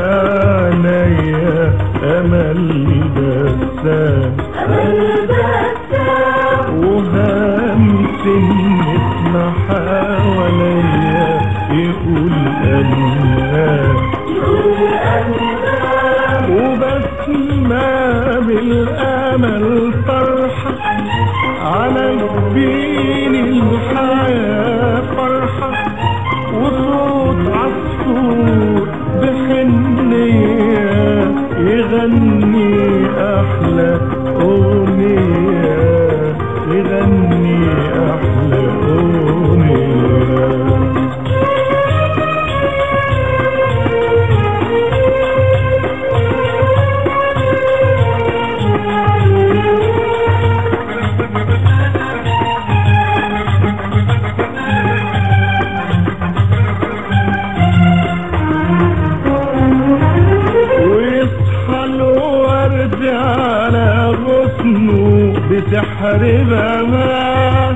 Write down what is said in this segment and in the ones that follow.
عينيا امل بسام وهمس النسمة حواليا يقول أنام وبسمع بالأمل فرحة على جبين الحياة فرحة وصوت عصفور بحنية يغني أحلى أغنية يغني أحلى أغنية ويصحى الورد على غصنه بسحر بماس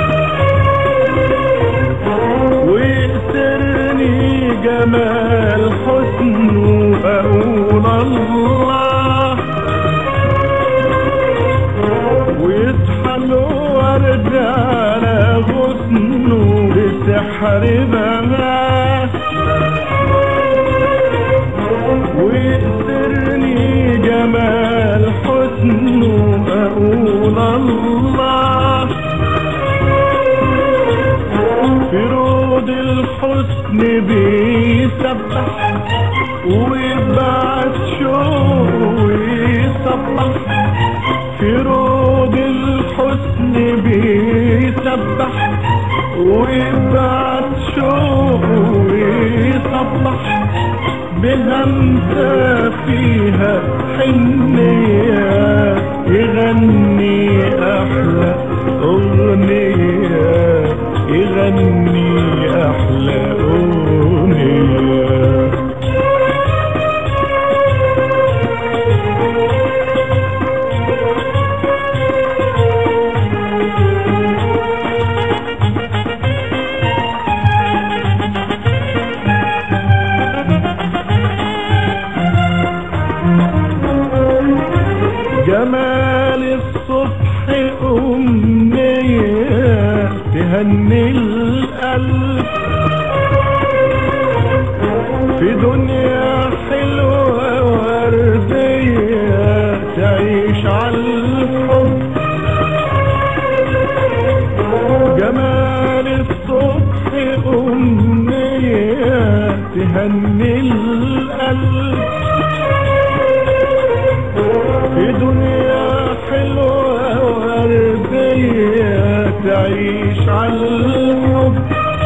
ويسرني جمال حسنه اقول الله ويصحى الورد على غصنه بسحر بماس ويأثرني جمال حسنه أقول الله في رود الحسن بيسبح ويبعت شوق ويصبح في رود الحسن بيسبح ويبعت شوق ويصبح بهمسة فيها حنية يغني أحلى أغنية يغني أحلى أغنية جمال الصبح أمنية تهني القلب في دنيا حلوة وردية تعيش على الحب جمال الصبح أمنية تهني القلب في دنيا حلوة وردية تعيش على الحب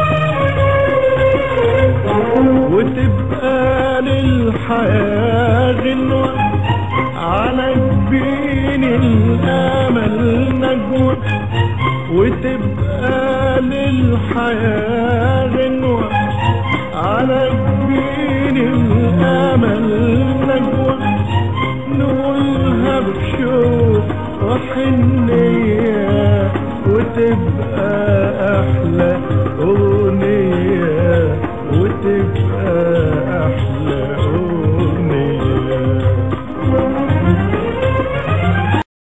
وتبقى للحياة غنوة على جبين الأمل نجوى وتبقى للحياة غنوة على جبين الأمل نجوى نقولها بشوق وحنية وتبقى